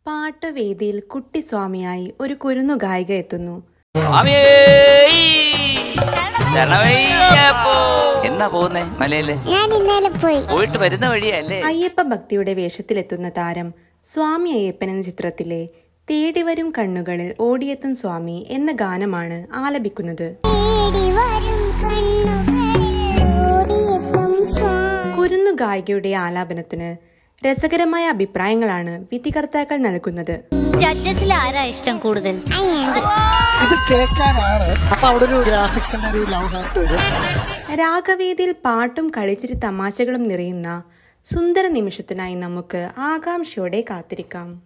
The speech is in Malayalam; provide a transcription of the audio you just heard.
പാട്ടുവേദിയിൽ കുട്ടിസ്വാമിയായി ഒരു കുരുന്നു ഗായിക എത്തുന്നു സ്വാമിയേ ശരണമയ്യപ്പോ എന്നാ പോകുന്നേ മലയില് ഞാൻ ഇന്നലെ പോയി പോയിട്ട് വരുന്ന വഴിയല്ലേ അയ്യപ്പ ഭക്തിയുടെ വേഷത്തിലെത്തുന്ന താരം സ്വാമി അയ്യപ്പൻ എന്ന ചിത്രത്തിലെ തേടിവരും കണ്ണുകളിൽ ഓടിയെത്തും സ്വാമി എന്ന ഗാനമാണ് ആലപിക്കുന്നത് തേടി വരും കണ്ണുകളിൽ ഓടിയെത്തും സ്വാമി. കുരുന്നു ഗായികയുടെ ആലാപനത്തിന് രസകരമായ അഭിപ്രായങ്ങളാണ് വിധികർത്താക്കൾ നൽകുന്നത് ജഡ്ജസിൽ ആരാ ഇഷ്ടം കൂടുതൽ അയ്യണ്ട്. ഇത് കേൾക്കാനാണ് അപ്പൊ അവിടെ ഒരു ഗ്രാഫിക്സിന്റെ ഒരു ലവ് ഹാർട്ട് വരും രാഗവേദിയിൽ പാട്ടും കളിച്ചിരി തമാശകളും നിറയുന്ന സുന്ദര നിമിഷത്തിനായി നമുക്ക് ആകാംക്ഷയോടെ കാത്തിരിക്കാം